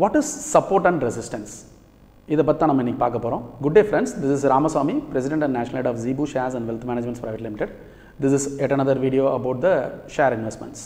what is support and resistance இதை பற்றி நம்ம இன்றைக்கி பார்க்க போகிறோம் good day friends this is Ramasamy president and national head of ஜீபு shares and wealth managements private limited this is yet another video about the share investments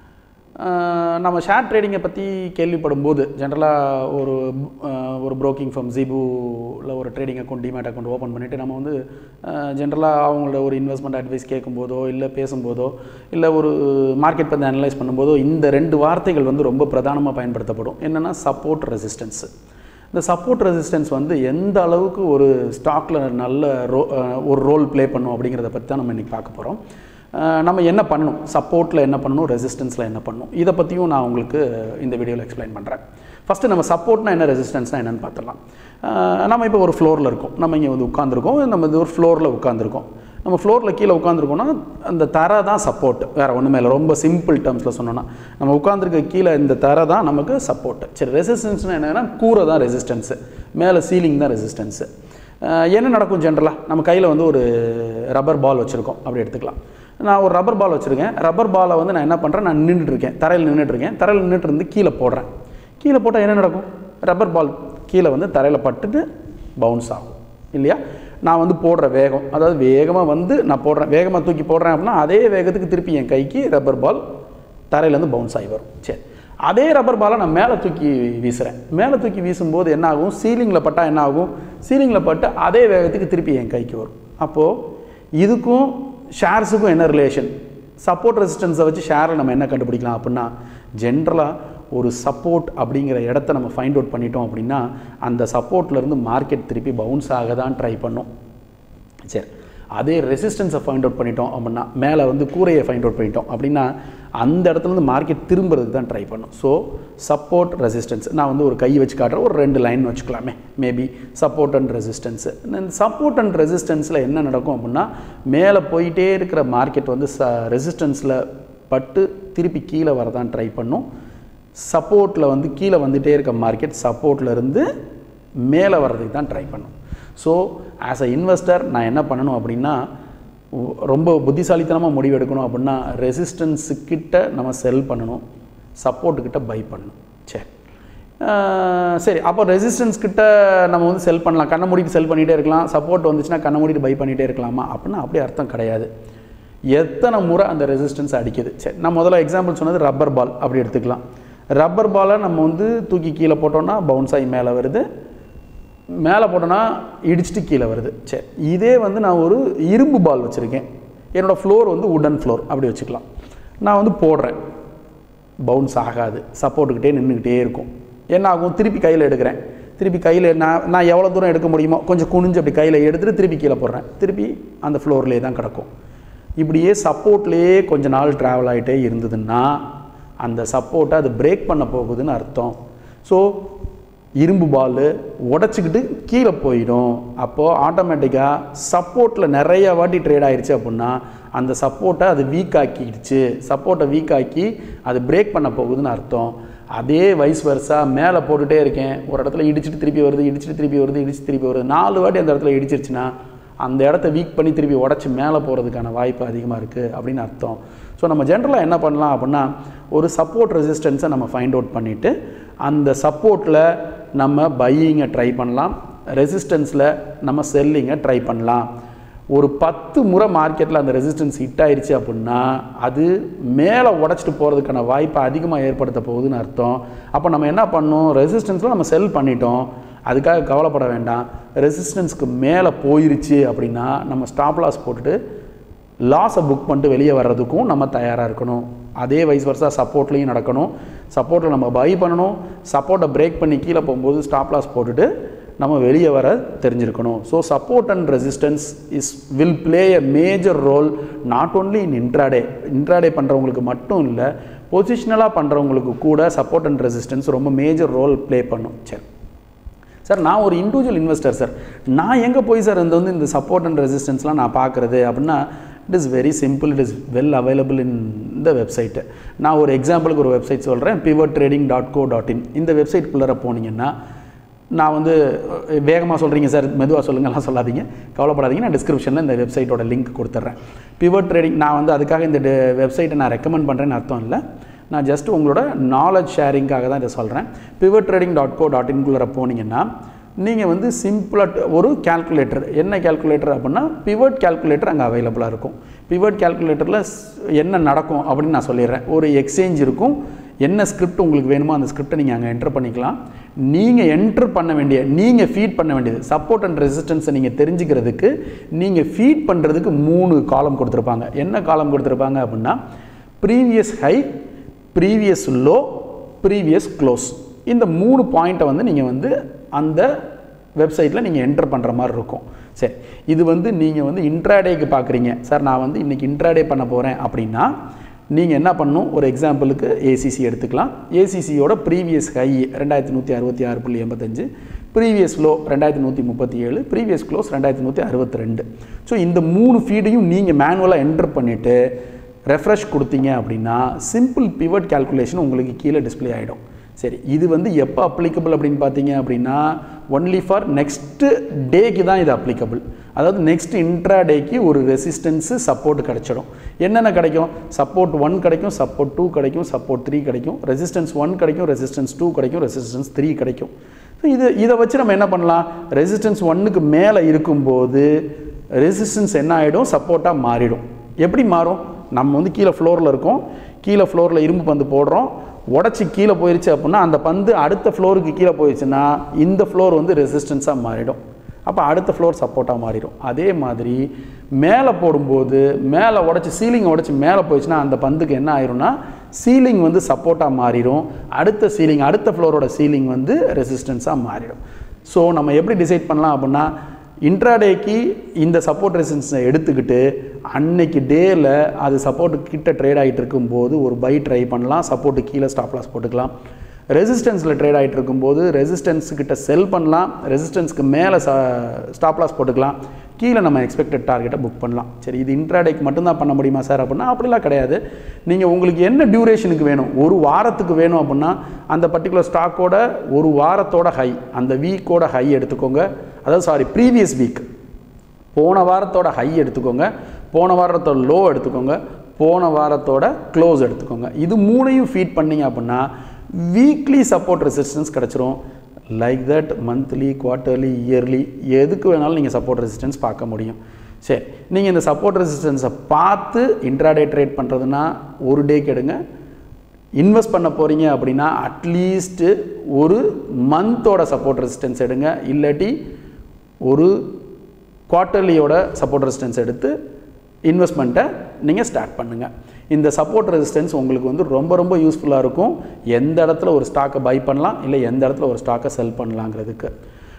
நம்ம share ட்ரேடிங்கை பற்றி கேள்விப்படும் போது ஜென்ரலாக ஒரு அஹ், ஒரு ப்ரோக்கிங் ஃபார்ம் ஜீபுவில் ஒரு trading account demat account open பண்ணிவிட்டு நம்ம வந்து ஜென்ரலாக அவங்களோட ஒரு இன்வெஸ்ட்மெண்ட் அட்வைஸ் கேட்கும்போதோ இல்லை பேசும்போதோ இல்லை ஒரு மார்க்கெட் பற்றி அனலைஸ் பண்ணும்போதோ இந்த ரெண்டு வார்த்தைகள் வந்து ரொம்ப பிரதானமாக பயன்படுத்தப்படும் என்னென்னா சப்போர்ட் ரெசிஸ்டன்ஸு இந்த சப்போர்ட் ரெசிஸ்டன்ஸ் வந்து எந்த அளவுக்கு ஒரு ஸ்டாக்கில் நல்ல ரோ அஹ், ஒரு ரோல் ப்ளே பண்ணும் அப்படிங்கிறத பற்றி தான் நம்ம இன்றைக்கி பார்க்க போகிறோம் நம்ம என்ன பண்ணணும் சப்போர்ட்டில் என்ன பண்ணணும் ரெசிஸ்டன்ஸில் என்ன பண்ணணும் இதை பற்றியும் நான் உங்களுக்கு இந்த வீடியோவில் எக்ஸ்பிளைன் பண்ணுறேன் ஃபஸ்ட்டு நம்ம சப்போர்ட்னா என்ன ரெசிஸ்டன்ஸ்னால் என்னென்னு பார்த்துடலாம் அஹ், நம்ம இப்போ ஒரு ஃப்ளோரில் இருக்கோம் நம்ம இங்கே வந்து உட்காந்துருக்கோம் நம்ம இது ஒரு ஃப்ளோரில் உட்காந்துருக்கோம் நம்ம ஃப்ளோரில் கீழே உட்காந்துருக்கோம்னா அந்த தரை தான் சப்போர்ட் வேறு ஒன்றுமே இல்லை ரொம்ப சிம்பிள் டேர்ம்ஸில் சொன்னோன்னா நம்ம உட்காந்துருக்க கீழே இந்த தரை தான் நமக்கு சப்போர்ட் சரி ரெசிஸ்டன்ஸ்னு என்னன்னா கூரை தான் ரெசிஸ்டன்ஸு மேலே சீலிங் தான் ரெசிஸ்டன்ஸு என்ன நடக்கும் ஜென்ரலாக நம்ம கையில் வந்து ஒரு ரப்பர் பால் வச்சுருக்கோம் அப்படி எடுத்துக்கலாம் நான் ஒரு ரப்பர் பால் வச்சுருக்கேன் ரப்பர் பாலை வந்து நான் என்ன பண்ணுறேன் நான் நின்றுட்டு இருக்கேன் தரையில் நின்றுட்டு இருக்கேன் தரையில் நின்றுட்டு இருந்து கீழே போடுறேன் கீழே போட்டால் என்ன நடக்கும் ரப்பர் பால் கீழே வந்து தரையில் பட்டுட்டு பவுன்ஸ் ஆகும் இல்லையா நான் வந்து போடுற வேகம் அதாவது வேகமாக வந்து நான் போடுறேன் வேகமாக தூக்கி போடுறேன் அப்படின்னா அதே வேகத்துக்கு திருப்பி என் கைக்கு ரப்பர் பால் தரையிலேருந்து பவுன்ஸ் ஆகி வரும் சரி அதே ரப்பர் பாலை நான் மேலே தூக்கி வீசுகிறேன் மேலே தூக்கி வீசும்போது என்ன ஆகும் சீலிங்கில் பட்டால் என்ன ஆகும் சீலிங்கில் பட்டு அதே வேகத்துக்கு திருப்பி என் கைக்கு வரும் அப்போது இதுக்கும் ஷேர்ஸுக்கும் என்ன ரிலேஷன் சப்போர்ட் ரெசிஸ்டன்ஸை வச்சு ஷேரை நம்ம என்ன கண்டுபிடிக்கலாம் அப்படின்னா ஜென்ரலாக ஒரு சப்போர்ட் அப்படிங்கிற இடத்த நம்ம ஃபைண்ட் அவுட் பண்ணிட்டோம் அப்படின்னா அந்த சப்போர்ட்லேருந்து மார்க்கெட் திருப்பி பவுன்ஸ் ஆக தான் ட்ரை பண்ணும் சரி அதே ரெசிஸ்டன்ஸை ஃபைண்ட் அவுட் பண்ணிட்டோம் அப்படின்னா மேலே வந்து கூரையை ஃபைண்ட் அவுட் பண்ணிட்டோம் அப்படின்னா அந்த இடத்துலேருந்து மார்க்கெட் திரும்புறதுக்கு தான் ட்ரை பண்ணும் ஸோ சப்போர்ட் ரெசிஸ்டன்ஸ் நான் வந்து ஒரு கை வச்சு காட்டுறேன் ஒரு ரெண்டு லைன் வச்சுக்கலாமே மேபி சப்போர்ட் அண்ட் ரெசிஸ்டன்ஸு இந்த சப்போர்ட் அண்ட் ரெசிஸ்டன்ஸில் என்ன நடக்கும் அப்படின்னா மேலே போயிட்டே இருக்கிற மார்க்கெட் வந்து ச ரெசிஸ்டன்ஸில் பட்டு திருப்பி கீழே வரதான் ட்ரை பண்ணும் சப்போர்ட்டில் வந்து கீழே வந்துகிட்டே இருக்க மார்க்கெட் சப்போர்ட்டில் இருந்து மேலே வர்றதுக்கு தான் ட்ரை பண்ணும் ஸோ ஆஸ் அ இன்வெஸ்டர் நான் என்ன பண்ணணும் அப்படின்னா உ- ரொம்ப புத்திசாலித்தனமாக முடிவு எடுக்கணும் அப்படின்னா ரெசிஸ்டன்ஸுக்கிட்ட நம்ம செல் பண்ணணும் சப்போர்ட்டுக்கிட்ட பை பண்ணணும் சரி அஹ் சரி அப்போ ரெசிஸ்டன்ஸ் கிட்ட நம்ம வந்து செல் பண்ணலாம் கண்ணை மூடிட்டு செல் பண்ணிகிட்டே இருக்கலாம் சப்போர்ட் வந்துச்சுன்னா கண்ணை மூடிட்டு பை பண்ணிகிட்டே இருக்கலாமா அப்படின்னா அப்படி அர்த்தம் கிடையாது எத்தனை முறை அந்த ரெசிஸ்டன்ஸ் அடிக்குது சரி நான் முதல்ல எக்ஸாம்பிள் சொன்னது ரப்பர் பால் அப்படி எடுத்துக்கலாம் ரப்பர் பாலை நம்ம வந்து தூக்கி கீழே போட்டோம்னா பவுன்ஸ் ஆகி மேலே வருது மேலே போட்டோன்னா இடிச்சிட்டு கீழே வருது சரி இதே வந்து நான் ஒரு இரும்பு பால் வச்சுருக்கேன் என்னோடய ஃப்ளோர் வந்து உடன் ஃப்ளோர் அப்படி வச்சுக்கலாம் நான் வந்து போடுறேன் பவுன்ஸ் ஆகாது சப்போர்ட்டுக்கிட்டே நின்றுக்கிட்டே இருக்கும் என்ன ஆகும் திருப்பி கையில் எடுக்கிறேன் திருப்பி கையில் நான் நான் எவ்வளோ தூரம் எடுக்க முடியுமோ கொஞ்சம் குனிஞ்சு அப்படி கையில் எடுத்துகிட்டு திருப்பி கீழே போடுறேன் திருப்பி அந்த ஃப்ளோர்லேயே தான் கிடக்கும் இப்படியே சப்போர்ட்லேயே கொஞ்ச நாள் ட்ராவல் ஆகிட்டே இருந்ததுன்னா அந்த சப்போர்ட்டை அது பிரேக் பண்ண போகுதுன்னு அர்த்தம் ஸோ இரும்பு பால் உடச்சிக்கிட்டு கீழே போயிடும் அப்போது ஆட்டோமேட்டிக்காக சப்போர்ட்டில் நிறைய வாட்டி ட்ரேட் ஆயிடுச்சு அப்படின்னா அந்த சப்போர்ட்டை அது வீக் ஆக்கிடுச்சு சப்போர்ட்டை வீக் ஆக்கி அது பிரேக் பண்ண போகுதுன்னு அர்த்தம் அதே வயசு வருஷா மேலே போட்டுகிட்டே இருக்கேன் ஒரு இடத்துல இடிச்சிட்டு திருப்பி வருது இடிச்சிட்டு திருப்பி வருது இடிச்சு திருப்பி வருது நாலு வாட்டி அந்த இடத்துல இடிச்சிருச்சுன்னா அந்த இடத்த வீக் பண்ணி திருப்பி உடச்சி மேலே போகிறதுக்கான வாய்ப்பு அதிகமாக இருக்குது அப்படின்னு அர்த்தம் ஸோ நம்ம ஜென்ரலாக என்ன பண்ணலாம் அப்படின்னா ஒரு சப்போர்ட் ரெசிஸ்டன்ஸை நம்ம ஃபைண்ட் அவுட் பண்ணிவிட்டு அந்த சப்போர்ட்டில் நம்ம பையிங்கை ட்ரை பண்ணலாம் ரெசிஸ்டன்ஸில் நம்ம செல்லிங்கை ட்ரை பண்ணலாம் ஒரு பத்து முறை மார்க்கெட்டில் அந்த ரெசிஸ்டன்ஸ் ஹிட் ஆயிருச்சு அப்படின்னா அது மேலே உடச்சிட்டு போகிறதுக்கான வாய்ப்பை அதிகமாக ஏற்படுத்த போகுதுன்னு அர்த்தம் அப்போ நம்ம என்ன பண்ணோம் ரெசிஸ்டன்ஸில் நம்ம செல் பண்ணிட்டோம் அதுக்காக கவலைப்பட வேண்டாம் ரெசிஸ்டன்ஸ்க்கு மேலே போயிருச்சு அப்படின்னா நம்ம ஸ்டாப் லாஸ் போட்டுட்டு லாஸை புக் பண்ணிட்டு வெளியே வர்றதுக்கும் நம்ம தயாராக இருக்கணும் அதே வயசு வருஷம் சப்போர்ட்லேயும் நடக்கணும் சப்போர்ட்டில் நம்ம பை பண்ணணும் சப்போர்ட்டை பிரேக் பண்ணி கீழே போகும்போது ஸ்டாப் லாஸ் போட்டுட்டு நம்ம வெளியே வர தெரிஞ்சிருக்கணும் so support and resistance is will play a major role not only in intraday intraday பண்ணுறவங்களுக்கு மட்டும் இல்லை பொசிஷனலாக பண்ணுறவங்களுக்கு கூட சப்போர்ட் அண்ட் ரெசிஸ்டன்ஸ் ரொம்ப மேஜர் ரோல் ப்ளே பண்ணும் சரி சார் நான் ஒரு இண்டிவிஜுவல் இன்வெஸ்டர் சார் நான் எங்கே போய் சார் இந்த வந்து இந்த சப்போர்ட் அண்ட் ரெசிஸ்டன்ஸ்லாம் நான் பார்க்குறது அப்படின்னா it is very simple it is well available in இந்த வெப்சைட்டு நான் ஒரு எக்ஸாம்பிளுக்கு ஒரு வெப்சைட் சொல்கிறேன் pivot trading dot co dot in இந்த வெப்சைட்குள்ளே போனீங்கன்னா நான் வந்து வேகமாக சொல்கிறீங்க சார் மெதுவாக சொல்லுங்கலாம் சொல்லாதீங்க கவலைப்படாதீங்க நான் டிஸ்கிரிப்ஷனில் இந்த வெப்சைட்டோட லிங்க் கொடுத்துட்றேன் பிவர் ட்ரேடிங் நான் வந்து அதுக்காக இந்த வெப்சைட்டை நான் ரெக்கமெண்ட் பண்ணுறேன்னு அர்த்தம் இல்லை நான் ஜஸ்ட் உங்களோட நாலேஜ் ஷேரிங்காக தான் இதை சொல்கிறேன் pivot trading dot co dot இன்குள்ளே போனீங்கன்னா நீங்கள் வந்து சிம்பிளாக ஒரு கேல்குலேட்டர் என்ன கேல்குலேட்டர் அப்படின்னா பிவட் கேல்குலேட்டர் அங்கே அவைலபிளாக இருக்கும் பிவட் கேல்குலேட்டரில் என்ன நடக்கும் அப்படின்னு நான் சொல்லிடுறேன் ஒரு எக்ஸ்சேஞ்ச் இருக்கும் என்ன ஸ்கிரிப்ட் உங்களுக்கு வேணுமோ அந்த ஸ்கிரிப்டை நீங்கள் அங்கே என்டர் பண்ணிக்கலாம் நீங்கள் என்டர் பண்ண வேண்டிய நீங்கள் ஃபீட் பண்ண வேண்டியது சப்போர்ட் அண்ட் ரெசிஸ்டன்ஸை நீங்கள் தெரிஞ்சுக்கிறதுக்கு நீங்கள் ஃபீட் பண்ணுறதுக்கு மூணு காலம் கொடுத்துருப்பாங்க என்ன காலம் கொடுத்துருப்பாங்க அப்படின்னா previous high previous low previous close இந்த மூணு பாயிண்ட்டை வந்து நீங்கள் வந்து அந்த வெப்சைட்டில் நீங்கள் என்டர் பண்ணுற மாதிரி இருக்கும் சரி இது வந்து நீங்கள் வந்து இன்ட்ராடேக்கு பார்க்குறீங்க சார் நான் வந்து இன்றைக்கி இன்ட்ராடே பண்ண போகிறேன் அப்படின்னா நீங்கள் என்ன பண்ணணும் ஒரு எக்ஸாம்பிளுக்கு ஏசிசி எடுத்துக்கலாம் ஏசிசியோட ப்ரீவியஸ் ஹை ரெண்டாயிரத்தி நூற்றி அறுபத்தி ஆறு புள்ளி எண்பத்தஞ்சு ப்ரீவியஸ் லோ ரெண்டாயிரத்தி நூற்றி முப்பத்தி ஏழு ப்ரீவியஸ் க்ளோஸ் ரெண்டாயிரத்தி நூற்றி அறுபத்தி ரெண்டு ஸோ இந்த மூணு ஃபீடையும் நீங்கள் மேனுவலாக என்டர் பண்ணிவிட்டு ரெஃப்ரெஷ் கொடுத்தீங்க அப்படின்னா சிம்பிள் பிவட் கேல்குலேஷன் உங்களுக்கு கீழே டிஸ்ப்ளே ஆகிடும் சரி இது வந்து எப்போ அப்ளிகபிள் அப்படின்னு பார்த்தீங்க அப்படின்னா ஒன்லி ஃபார் நெக்ஸ்ட்டு டேக்கு தான் இது அப்ளிகபிள் அதாவது நெக்ஸ்ட் இன்ட்ரா டேக்கு ஒரு ரெசிஸ்டன்ஸு சப்போர்ட் கிடைச்சிடும் என்னென்ன கிடைக்கும் சப்போர்ட் ஒன் கிடைக்கும் சப்போர்ட் டூ கிடைக்கும் சப்போர்ட் த்ரீ கிடைக்கும் ரெசிஸ்டன்ஸ் ஒன் கிடைக்கும் ரெசிஸ்டன்ஸ் டூ கிடைக்கும் ரெசிஸ்டன்ஸ் த்ரீ கிடைக்கும் ஸோ இது இதை வச்சு நம்ம என்ன பண்ணலாம் ரெசிஸ்டன்ஸ் ஒன்னுக்கு மேலே இருக்கும்போது ரெசிஸ்டன்ஸ் என்ன ஆகிடும் சப்போர்ட்டாக மாறிடும் எப்படி மாறும் நம்ம வந்து கீழே ஃப்ளோரில் இருக்கோம் கீழே ஃப்ளோரில் இரும்பு பந்து போடுறோம் உடச்சி கீழே போயிருச்சு அப்படின்னா அந்த பந்து அடுத்த ஃப்ளோருக்கு கீழே போயிடுச்சுன்னா இந்த ஃப்ளோர் வந்து ரெசிஸ்டன்ஸாக மாறிடும் அப்போ அடுத்த ஃப்ளோர் சப்போர்ட்டாக மாறிடும் அதே மாதிரி மேலே போடும்போது மேலே உடச்சி சீலிங் உடச்சி மேலே போயிடுச்சுன்னா அந்த பந்துக்கு என்ன ஆயிரும்னா சீலிங் வந்து சப்போர்ட்டாக மாறிடும் அடுத்த சீலிங் அடுத்த ஃப்ளோரோட சீலிங் வந்து ரெசிஸ்டன்ஸாக மாறிடும் ஸோ நம்ம எப்படி டிசைட் பண்ணலாம் அப்படின்னா இன்ட்ராடேக்கு இந்த சப்போர்ட் ரெசிஸ்டன்ஸை எடுத்துக்கிட்டு அன்னைக்கு டேயில் அது சப்போர்ட் கிட்ட ட்ரேட் ஆகிட்டு இருக்கும்போது ஒரு பை ட்ரை பண்ணலாம் சப்போர்ட்டு கீழே ஸ்டாப் லாஸ் போட்டுக்கலாம் ரெசிஸ்டன்ஸில் ட்ரேட் ஆகிட்டு இருக்கும்போது ரெசிஸ்டன்ஸ் கிட்ட செல் பண்ணலாம் ரெசிஸ்டன்ஸ்க்கு மேலே ஸ்டாப் லாஸ் போட்டுக்கலாம் கீழே நம்ம எக்ஸ்பெக்டட் டார்கெட்டை புக் பண்ணலாம் சரி இது இன்ட்ராடேக்கு மட்டும்தான் பண்ண முடியுமா சார் அப்படின்னா அப்படிலாம் கிடையாது நீங்கள் உங்களுக்கு என்ன டியூரேஷனுக்கு வேணும் ஒரு வாரத்துக்கு வேணும் அப்படின்னா அந்த பர்டிகுலர் ஸ்டாக்கோட ஒரு வாரத்தோட ஹை அந்த வீக்கோட ஹை எடுத்துக்கோங்க அதாவது சாரி ப்ரீவியஸ் வீக் போன வாரத்தோட ஹை எடுத்துக்கோங்க போன வாரத்தோட லோ எடுத்துக்கோங்க போன வாரத்தோட க்ளோஸ் எடுத்துக்கோங்க இது மூணையும் ஃபீட் பண்ணிங்க அப்படின்னா வீக்லி சப்போர்ட் ரெசிஸ்டன்ஸ் கிடச்சிரும் like that monthly quarterly yearly எதுக்கு வேணாலும் நீங்கள் சப்போர்ட் ரெசிஸ்டன்ஸ் பார்க்க முடியும் சரி நீங்கள் இந்த சப்போர்ட் ரெசிஸ்டன்ஸை பார்த்து இன்ட்ராடே ட்ரேட் பண்ணுறதுனா ஒரு டேக்கு எடுங்க இன்வெஸ்ட் பண்ண போகிறீங்க அப்படின்னா அட்லீஸ்ட்டு ஒரு மந்தோட சப்போர்ட் ரெசிஸ்டன்ஸ் எடுங்க இல்லாட்டி ஒரு குவார்ட்டர்லியோட சப்போர்ட் ரெசிஸ்டன்ஸ் எடுத்து இன்வெஸ்ட்மெண்ட்டை நீங்கள் ஸ்டார்ட் பண்ணுங்கள் இந்த சப்போர்ட் ரெசிஸ்டன்ஸ் உங்களுக்கு வந்து ரொம்ப ரொம்ப யூஸ்ஃபுல்லாக இருக்கும் எந்த இடத்துல ஒரு ஸ்டாக்கை பை பண்ணலாம் இல்லை எந்த இடத்துல ஒரு ஸ்டாக்கை செல் பண்ணலாங்கிறதுக்கு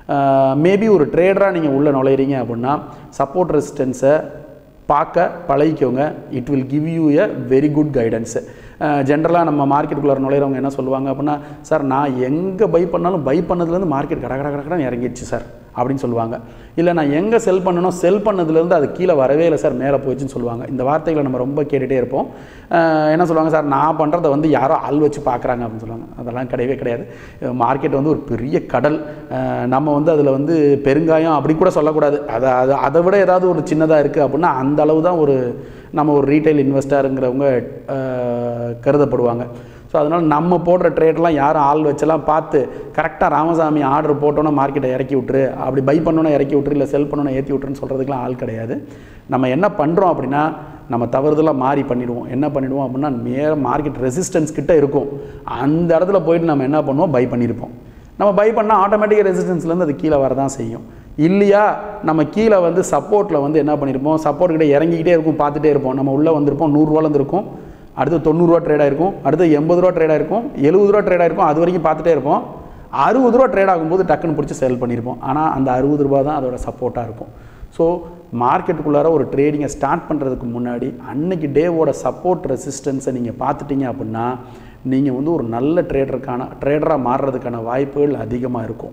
மேபி ஒரு ட்ரேடராக நீங்கள் உள்ளே நுழையிறீங்க அப்படின்னா சப்போர்ட் ரெசிஸ்டன்ஸை பார்க்க பழகிக்கோங்க it will give you a very good guidance ஜென்ரலாக நம்ம மார்க்கெட்டுக்குள்ளே நுழையிறவங்க என்ன சொல்லுவாங்க அப்படின்னா சார் நான் எங்கே பை பண்ணாலும் பை பண்ணதுலேருந்து மார்க்கெட் கட கட கடன்னு இறங்கிடுச்சு சார் அப்படின்னு சொல்லுவாங்க இல்லை நான் எங்கே செல் பண்ணணும் செல் பண்ணதுலேருந்து அது கீழே வரவே இல்லை சார் மேலே போயிடுச்சுன்னு சொல்லுவாங்க இந்த வார்த்தைகளை நம்ம ரொம்ப கேட்டுகிட்டே இருப்போம் என்ன சொல்லுவாங்க சார் நான் பண்ணுறதை வந்து யாரோ ஆள் வச்சு பார்க்குறாங்க அப்படின்னு சொல்லுவாங்க அதெல்லாம் கிடையவே கிடையாது மார்க்கெட் வந்து ஒரு பெரிய கடல் நம்ம வந்து அதில் வந்து பெருங்காயம் அப்படி கூட சொல்லக்கூடாது அதை அது அதை விட ஏதாவது ஒரு சின்னதாக இருக்குது அப்படின்னா அந்த அளவு தான் ஒரு நம்ம ஒரு ரீட்டைல் இன்வெஸ்டருங்கிறவங்க கருதப்படுவாங்க ஸோ அதனால் நம்ம போடுற ட்ரேட்லாம் யாரும் ஆள் வச்செல்லாம் பார்த்து கரெக்டாக ராமசாமி ஆர்டர் போட்டோன்னா மார்க்கெட்டை இறக்கி விட்டுரு அப்படி பை பண்ணோன்னா இறக்கி விட்டுரு இல்லை செல் பண்ணோன்னா ஏற்றி விட்டுருன்னு சொல்கிறதுக்குலாம் ஆள் கிடையாது நம்ம என்ன பண்ணுறோம் அப்படின்னா நம்ம தவறுதலாக மாறி பண்ணிடுவோம் என்ன பண்ணிடுவோம் அப்படின்னா நேர மார்க்கெட் ரெசிஸ்டன்ஸ் கிட்ட இருக்கும் அந்த இடத்துல போயிட்டு நம்ம என்ன பண்ணுவோம் பை பண்ணியிருப்போம் நம்ம பை பண்ணால் ஆட்டோமேட்டிக்காக ரெசிஸ்டன்ஸ்லேருந்து அது கீழே வரதான் செய்யும் இல்லையா நம்ம கீழே வந்து சப்போர்ட்டில் வந்து என்ன பண்ணியிருப்போம் சப்போர்ட் கிட்ட இறங்கிக்கிட்டே இருக்கும் பார்த்துட்டே இருப்போம் நம்ம உள்ளே வந்திருப்போம் நூறுரூவாலேருந்து இருக்கும் அடுத்து தொண்ணூறுரூவா ட்ரேட் ஆயிருக்கும் அடுத்து எண்பது ரூபா ட்ரேட் ஆயிருக்கும் எழுபது ரூபா ட்ரேட் ஆயிருக்கும் அது வரைக்கும் பார்த்துட்டே இருப்போம் அறுபது ரூபா ட்ரேட் ஆகும்போது டக்குன்னு பிடிச்சி செல் பண்ணியிருப்போம் ஆனால் அந்த அறுபது ரூபா தான் அதோட சப்போர்ட்டாக இருக்கும் ஸோ மார்க்கெட்டுக்குள்ளார ஒரு ட்ரேடிங்கை ஸ்டார்ட் பண்ணுறதுக்கு முன்னாடி அன்னைக்கு டேவோட சப்போர்ட் ரெசிஸ்டன்ஸை நீங்கள் பார்த்துட்டீங்க அப்படின்னா நீங்கள் வந்து ஒரு நல்ல ட்ரேடருக்கான ட்ரேடராக மாறுறதுக்கான வாய்ப்புகள் அதிகமாக இருக்கும்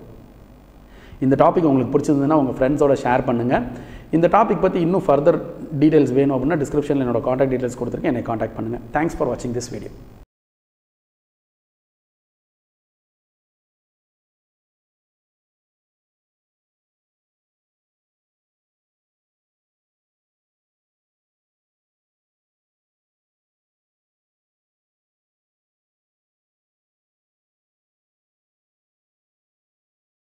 இந்த டாபிக் உங்களுக்கு பிடிச்சிருந்ததுன்னா உங்கள் ஃப்ரெண்ட்ஸோட ஷேர் பண்ணுங்கள் இந்த டாபிக் பற்றி இன்னும் ஃபர்தர் டீடைல்ஸ் வேணும் அப்படின்னா டிஸ்கிரிப்ஷனில் என்னோட காண்டாக்ட் டீடைல்ஸ் கொடுத்துருக்கேன் என்னை காண்டாக்ட் பண்ணுங்கள் தேங்க்ஸ் ஃபார் வாட்சிங் திஸ் வீடியோ